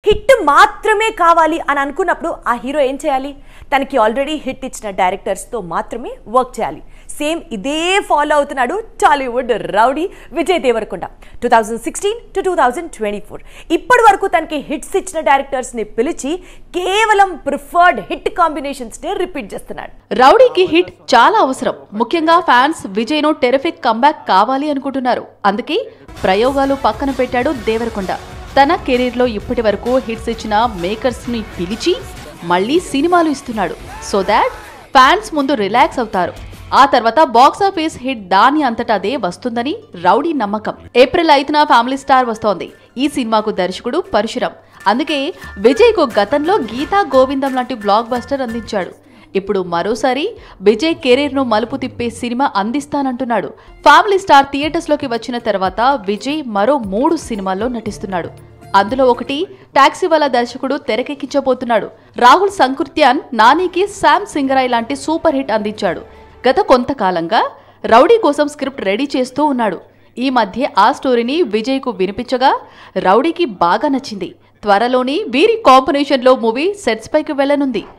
hit మాత్రమే కావాలి అని అనుకున్నప్పుడు ఆ హీరో ఏం చేయాలి తనకి ఆల్రెడీ హిట్ ఇచ్చిన డైరెక్టర్స్తో మాత్రమే వర్క్ చేయాలి సేమ్ ఇదే ఫాలో అవుతున్నాడు Tollywood rowdy Vijay Deverakonda two thousand sixteen to two thousand twenty four ఇప్పటి వరకు తనకి హిట్స్ ఇచ్చిన డైరెక్టర్స్ని పిలిచి కేవలం ప్రిఫర్డ్ హిట్ కాంబినేషన్స్నే రిపీట్ చేస్తున్నాడు రౌడీకి హిట్ చాలా అవసరం ముఖ్యంగా ఫ్యాన్స్ విజయ్ ను టెరిఫిక్ కంబ్యాక్ కావాలి అనుకుంటున్నారు అందుకే ప్రయోగాలు పక్కన పెట్టాడు దేవరకొండ తన కెరీర్ లో ఇప్పటి వరకు హిట్స్ ఇచ్చిన మేకర్స్ ని పిలిచి మళ్ళీ సినిమాలు ఇస్తున్నాడు సో దాట్ ఫ్యాన్స్ ముందు రిలాక్స్ అవుతారు ఆ తర్వాత బాక్స్ ఆఫీస్ హిట్ దాని అంతటా అదే వస్తుందని రౌడీ నమ్మకం ఏప్రిల్ ఐదున ఫ్యామిలీ స్టార్ వస్తోంది ఈ సినిమాకు దర్శకుడు పరశురం అందుకే విజయ్కు గతంలో గీతా గోవిందం లాంటి బ్లాక్ బస్టర్ అందించాడు ఇప్పుడు మరోసారి విజయ్ కెరీర్ ను మలుపు తిప్పే సినిమా అందిస్తానంటున్నాడు ఫ్యామిలీ స్టార్ థియేటర్స్ లోకి వచ్చిన తర్వాత విజయ్ మరో మూడు సినిమాల్లో నటిస్తున్నాడు అందులో ఒకటి టాక్సీ వాళ్ళ దర్శకుడు తెరకెక్కించబోతున్నాడు రాహుల్ సంకృత్యాన్ నానికి శామ్ సింగరాయ్ లాంటి సూపర్ హిట్ అందించాడు గత కొంతకాలంగా రౌడీ కోసం స్క్రిప్ట్ రెడీ చేస్తూ ఉన్నాడు ఈ మధ్య ఆ స్టోరీని విజయ్కు వినిపించగా రౌడీకి బాగా నచ్చింది త్వరలోని వీరి కాంబినేషన్లో మూవీ సెట్స్ పైకి వెళ్లనుంది